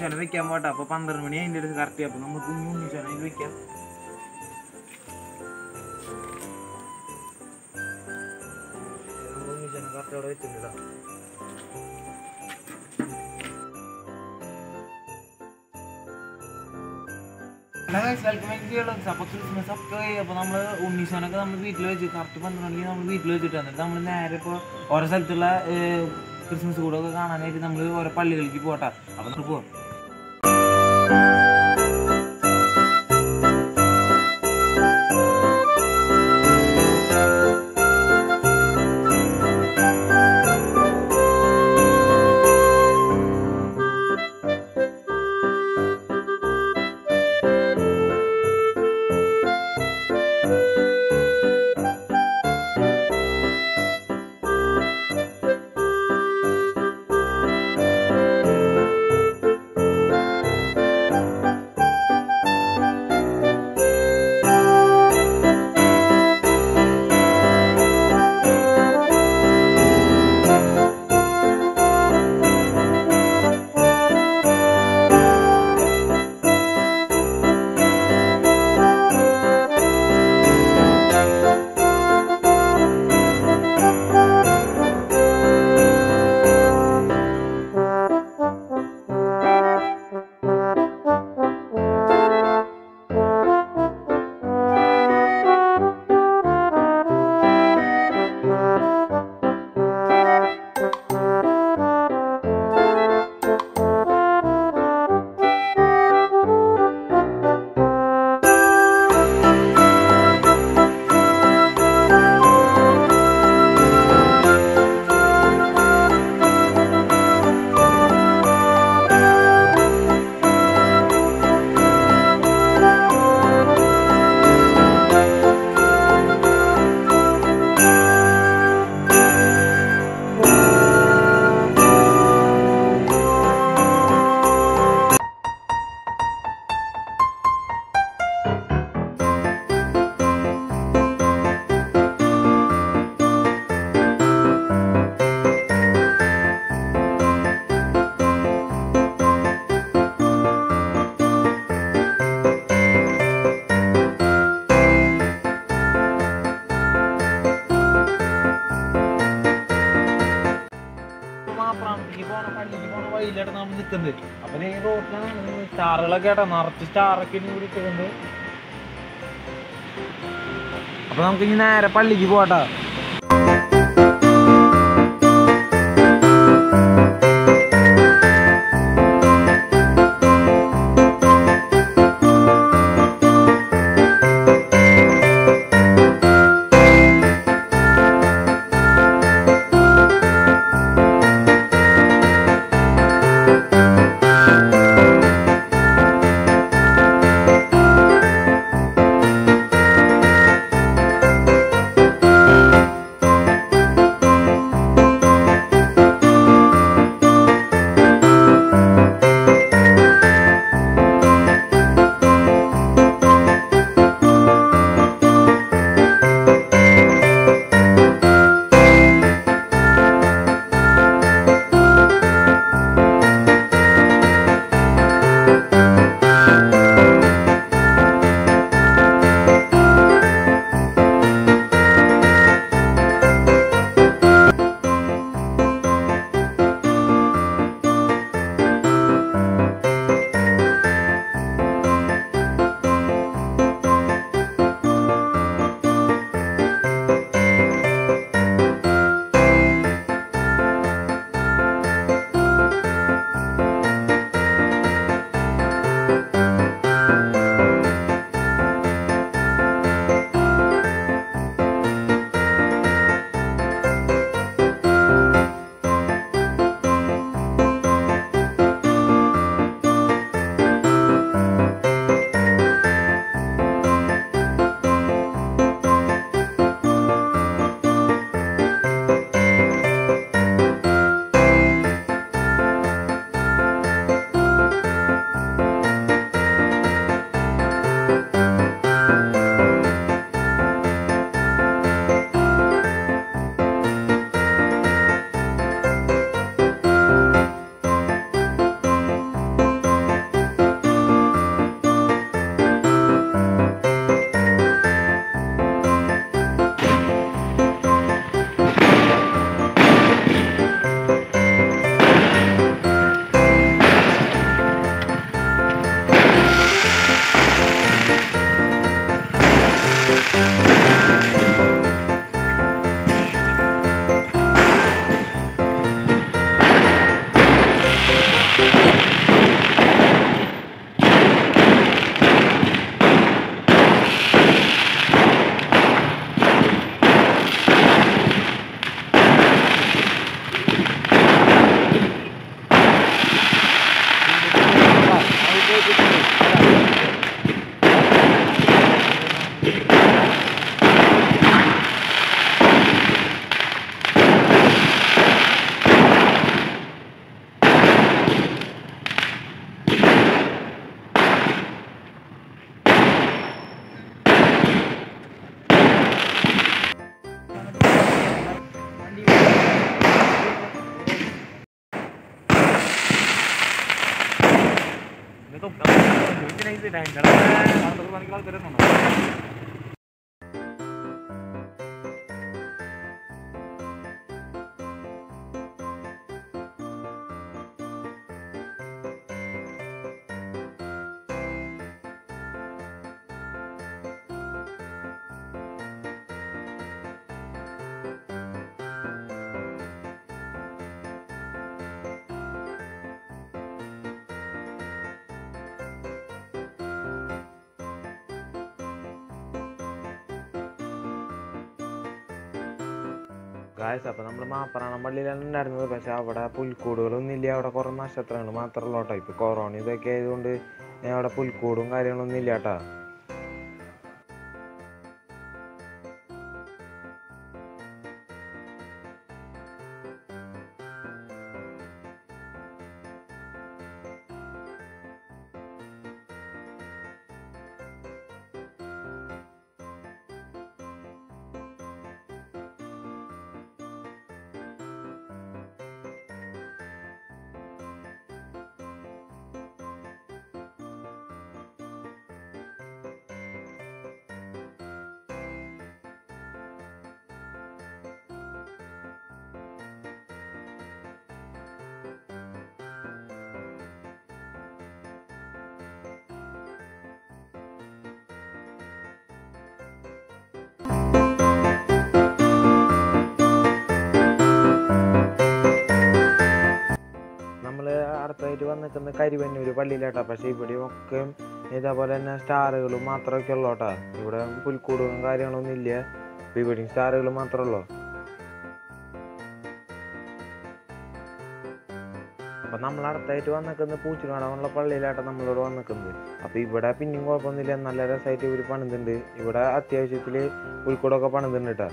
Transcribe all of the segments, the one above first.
ഉണ്ണീശോനെ വെക്കാൻ പോട്ടെ അപ്പൊ പന്ത്രണ്ട് മണി അതിന്റെ അടുത്ത് കറക്റ്റ് അപ്പൊ നമുക്ക് ഇനി ഉണ്ണീശോനെ അതിൽ വെക്കാം ഉണ്ണീശോനെ കറക്റ്റ് അവിടെ വെച്ചിട്ടുണ്ടോ അപ്പൊ ക്രിസ്മസ് ഒക്കെ ആയി. അപ്പൊ നമ്മള് ഉണ്ണീശോനൊക്കെ നമ്മൾ വീട്ടിൽ വെച്ച് കറക്റ്റ് പന്ത്രണ്ട് മണിക്ക് നമ്മൾ വീട്ടിൽ വെച്ചിട്ട് എന്നിട്ട് നമ്മൾ നേരെ ഇപ്പൊ ഓരോ സ്ഥലത്തുള്ള ഏർ, ക്രിസ്മസ് കൂടെ ഒക്കെ കാണാനായിട്ട് നമ്മൾ ഓരോ പള്ളികളിലേക്ക് പോട്ടെ അപ്പൊ നമുക്ക് പോവാം മാപ്രാമത്തേക്ക് പോണ പള്ളിക്ക് പോണ വഴിയിലാണ് നമ്മൾ നിൽക്കുന്നത് അപ്പൊ ഈ റോഡിലാണ് സ്റ്റാറുകളൊക്കെ കേട്ടോ നിറച്ച് സ്റ്റാറൊക്കെ ഇനി കൂടി ഇട്ടിട്ടുണ്ട് അപ്പൊ നമുക്ക് ഇനി നേരെ പള്ളിക്ക് പോട്ടാ Thank പിന്നെ ഇത് ഞങ്ങളെ അറുപത് മണിക്കുള്ള ആൾക്കാരൊന്നും ഗായ്സ് അപ്പോൾ നമ്മൾ മാപ്പറാണം പള്ളിയിലാണ് ഉണ്ടായിരുന്നത് പക്ഷെ അവിടെ പുൽക്കൂടുകളൊന്നും ഇല്ല അവിടെ കുറേ നക്ഷത്രങ്ങൾ മാത്രമല്ല കേട്ടോ ഇപ്പോൾ കൊറോണ ഇതൊക്കെ ആയതുകൊണ്ട് ഏ, അവിടെ പുൽക്കൂടും കാര്യങ്ങളൊന്നും ഇല്ല കേട്ടോ നമ്മൾ അടുത്തായിട്ട് വന്നിരിക്കുന്ന കരിവന്നൂർ പള്ളിയിലാട്ടോ പക്ഷേ ഇവിടെ ഒക്കെ ഇതേപോലെ തന്നെ സ്റ്റാറുകളും മാത്രമൊക്കെ ഉള്ളൂ കേട്ടോ ഇവിടെ പുൽക്കൂടും കാര്യങ്ങളൊന്നും ഇല്ല ഇപ്പം ഇവിടെയും സ്റ്റാറുകൾ മാത്രമേ ഉള്ളൂ അപ്പം നമ്മൾ അടുത്തായിട്ട് വന്നിക്കുന്നത് പൂച്ചിനാടാനുള്ള പള്ളിയിലാട്ടോ നമ്മളിവിടെ വന്നിക്കുന്നത് അപ്പോൾ ഇവിടെ പിന്നെയും കുഴപ്പമൊന്നുമില്ല നല്ല രസമായിട്ട് ഇവർ പണിതുണ്ട് ഇവിടെ അത്യാവശ്യത്തിൽ പുൽക്കൂടൊക്കെ പണിതുണ്ട് കേട്ടോ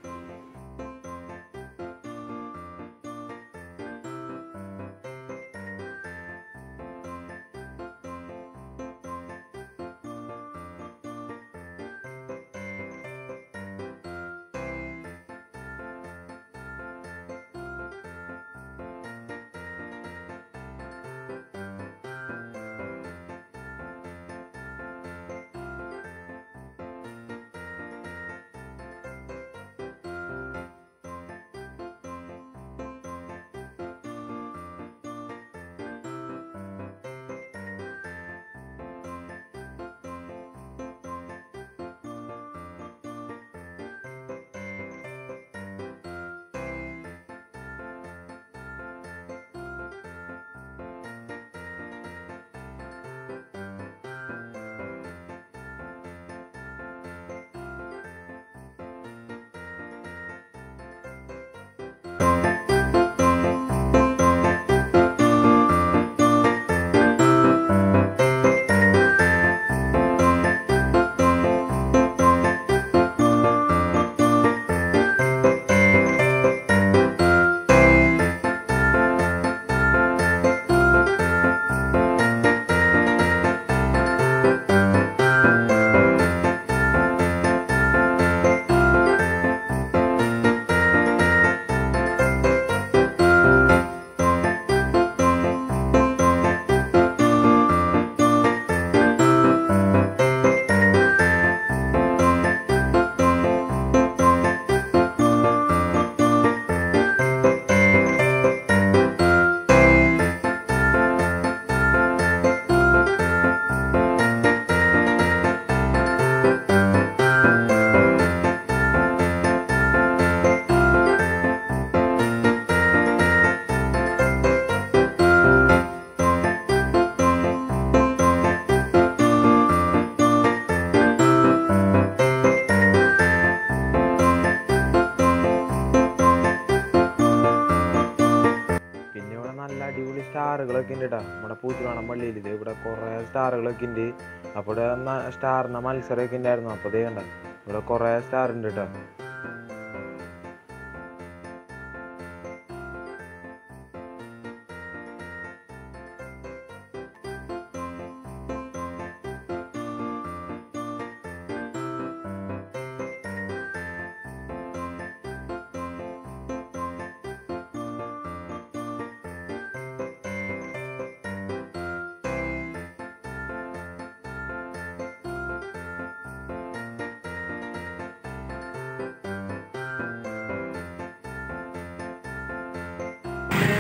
പിന്നെ ഇവിടെ നല്ല അടിപൊളി സ്റ്റാറുകളൊക്കെ ഉണ്ട് കേട്ടോ നമ്മുടെ പൂച്ചുകാണം പള്ളിയിൽ ഇത് ഇവിടെ കുറേ സ്റ്റാറുകളൊക്കെ ഉണ്ട് അപ്പോൾ ഇവിടെ ന- സ്റ്റാറിൻ്റെ മത്സരമൊക്കെ ഉണ്ടായിരുന്നു അപ്പോൾ ഇതേ കണ്ട ഇവിടെ കുറേ സ്റ്റാർ ഉണ്ട് കേട്ടോ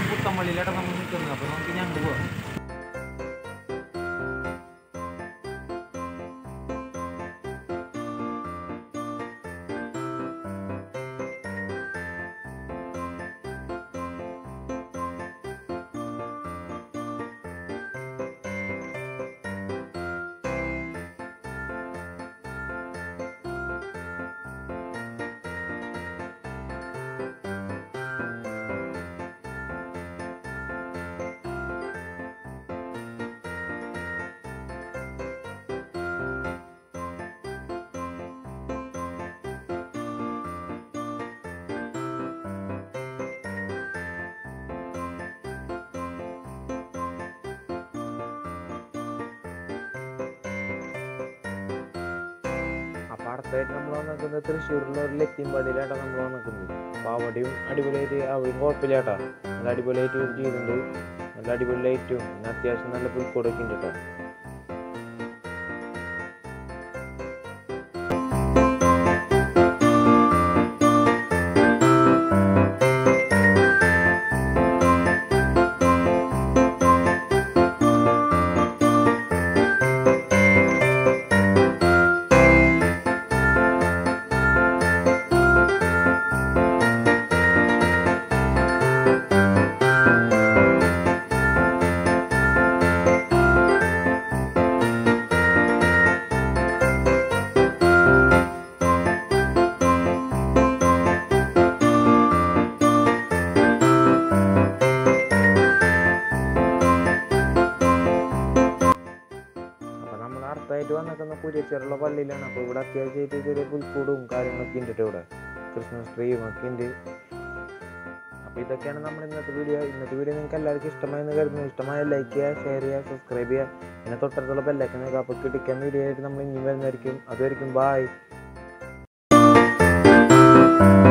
പുത്തമ്പള്ളിയിലാണ് നമ്മൾ നിൽക്കുന്നത് അപ്പോൾ നമുക്ക് ഞങ്ങൾ പോവാം അപ്പോൾ അടുത്തായിട്ട് നമ്മൾ വന്നിരിക്കുന്നത് തൃശ്ശൂരിലെ ഒരു ലത്തിമ്പടിയിലായിട്ടാണ് നമ്മൾ വന്നിരിക്കുന്നത് അപ്പോൾ അവിടെയും അടിപൊളിയായിട്ട് അവിടെയും കുഴപ്പമില്ല കേട്ടോ നല്ല അടിപൊളിയായിട്ട് ഇവർ ചെയ്തിട്ടുണ്ട് നല്ല അടിപൊളി ലൈറ്റും പിന്നെ അത്യാവശ്യം നല്ല പുൽക്കൂടൊക്കെ ഉണ്ട് കേട്ടോ അപ്പോൾ നമ്മൾ അടുത്തായിട്ട് വന്നിരിക്കുന്ന കുരിയച്ചേറുള്ള പള്ളിയിലാണ് അപ്പോൾ ഇവിടെ അത്യാവശ്യമായിട്ട് ചെറിയ പുൽക്കൂടും കാര്യങ്ങളൊക്കെ ഉണ്ട് ട്ടോ ഇവിടെ ക്രിസ്മസ് ട്രീയും ഒക്കെ ഉണ്ട് അപ്പോൾ ഇതൊക്കെയാണ് നമ്മുടെ ഇന്നത്തെ വീഡിയോ ഇന്നത്തെ വീഡിയോ നിങ്ങൾക്ക് എല്ലാവർക്കും ഇഷ്ടമായെന്ന് കരുതുന്നു ഇഷ്ടമായ ലൈക്ക് ചെയ്യുക ഷെയർ ചെയ്യുക സബ്സ്ക്രൈബ് ചെയ്യുക പിന്നെ തൊട്ടടുത്തുള്ള ബെല്ലൊക്കെ നോക്കുക അപ്പോൾ കിട്ടിക്കാൻ വീഡിയോ ആയിട്ട് നമ്മൾ ഇനി വരുന്നതായിരിക്കും അതുവരെയും ബായ്